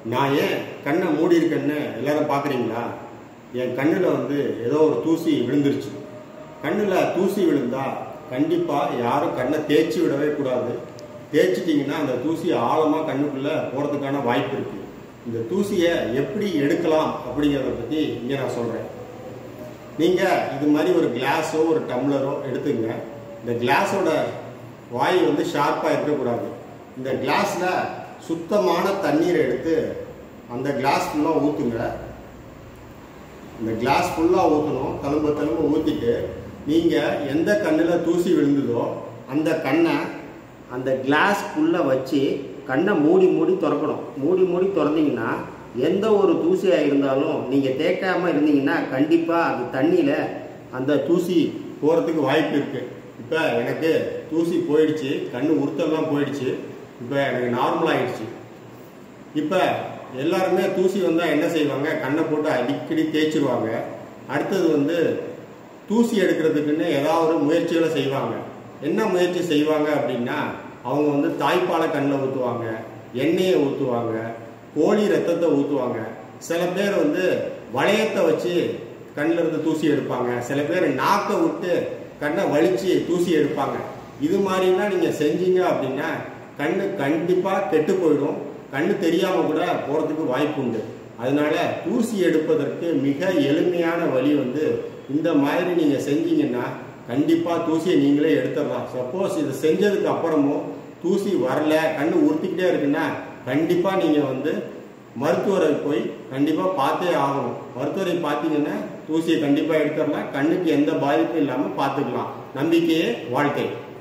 நான் ஏன் கண்ணை மூடி இருக்கேன்னு எல்லாரும் பார்க்குறீங்களா என் கண்ணில் வந்து ஏதோ ஒரு தூசி விழுந்துருச்சு கண்ணில் தூசி விழுந்தா கண்டிப்பாக யாரும் கண்ணை தேய்ச்சி விடவே கூடாது தேய்ச்சிட்டிங்கன்னா அந்த தூசி ஆழமாக கண்ணுக்குள்ளே போகிறதுக்கான வாய்ப்பு இருக்குது இந்த தூசியை எப்படி எடுக்கலாம் அப்படிங்கிறத பற்றி இங்கே நான் சொல்கிறேன் நீங்கள் இது மாதிரி ஒரு கிளாஸோ ஒரு டம்ளரோ எடுத்துங்க இந்த கிளாஸோட வாய் வந்து ஷார்ப்பாக இருக்கக்கூடாது இந்த கிளாஸில் சுத்தமான தண்ணீரை எடுத்து அந்த கிளாஸ் ஃபுல்லாக ஊற்றுங்க இந்த கிளாஸ் ஃபுல்லாக ஊற்றணும் தழும்ப தழும்ப ஊற்றிட்டு நீங்கள் எந்த கண்ணில் தூசி விழுந்ததோ அந்த கண்ணை அந்த கிளாஸ்க்குள்ளே வச்சு கண்ணை மூடி மூடி திறக்கணும் மூடி மூடி திறந்தீங்கன்னா எந்த ஒரு தூசியாக இருந்தாலும் நீங்கள் தேய்க்காமல் இருந்தீங்கன்னா கண்டிப்பாக அது தண்ணியில் அந்த தூசி போகிறதுக்கு வாய்ப்பு இருக்குது இப்போ எனக்கு தூசி போயிடுச்சு கண்ணு உறுத்தெல்லாம் போயிடுச்சு இப்போ எனக்கு நார்மல் ஆயிடுச்சு இப்போ எல்லாருமே தூசி வந்தால் என்ன செய்வாங்க கண்ணை போட்டு அடிக்கடி தேய்ச்சிருவாங்க அடுத்தது வந்து தூசி எடுக்கிறதுக்குன்னு ஏதாவது ஒரு முயற்சிகளை செய்வாங்க என்ன முயற்சி செய்வாங்க அப்படின்னா அவங்க வந்து தாய்ப்பாலை கண்ணில் ஊற்றுவாங்க எண்ணெயை ஊற்றுவாங்க கோழி ரத்தத்தை ஊற்றுவாங்க சில பேர் வந்து வளையத்தை வச்சு கண்ணில் இருந்து தூசி எடுப்பாங்க சில பேர் நாக்கை விட்டு கண்ணை வலிச்சு தூசி எடுப்பாங்க இது மாதிரிலாம் நீங்கள் செஞ்சீங்க அப்படின்னா கண்ணு கண்டிப்பாக கெட்டு போயிடும் கண்ணு தெரியாமல் கூட போகிறதுக்கு வாய்ப்பு உண்டு அதனால தூசி எடுப்பதற்கு மிக எளிமையான வழி வந்து இந்த மாதிரி நீங்கள் செஞ்சீங்கன்னா கண்டிப்பாக தூசியை நீங்களே எடுத்துடலாம் சப்போஸ் இதை செஞ்சதுக்கு அப்புறமும் தூசி வரல கண்ணு உறுத்திக்கிட்டே இருக்குன்னா கண்டிப்பாக நீங்கள் வந்து மருத்துவரை போய் கண்டிப்பாக பார்த்தே ஆகணும் மருத்துவரை பார்த்தீங்கன்னா தூசியை கண்டிப்பாக எடுத்துடலாம் கண்ணுக்கு எந்த பாதிப்பும் இல்லாமல் பார்த்துக்கலாம் நம்பிக்கையே வாழ்க்கை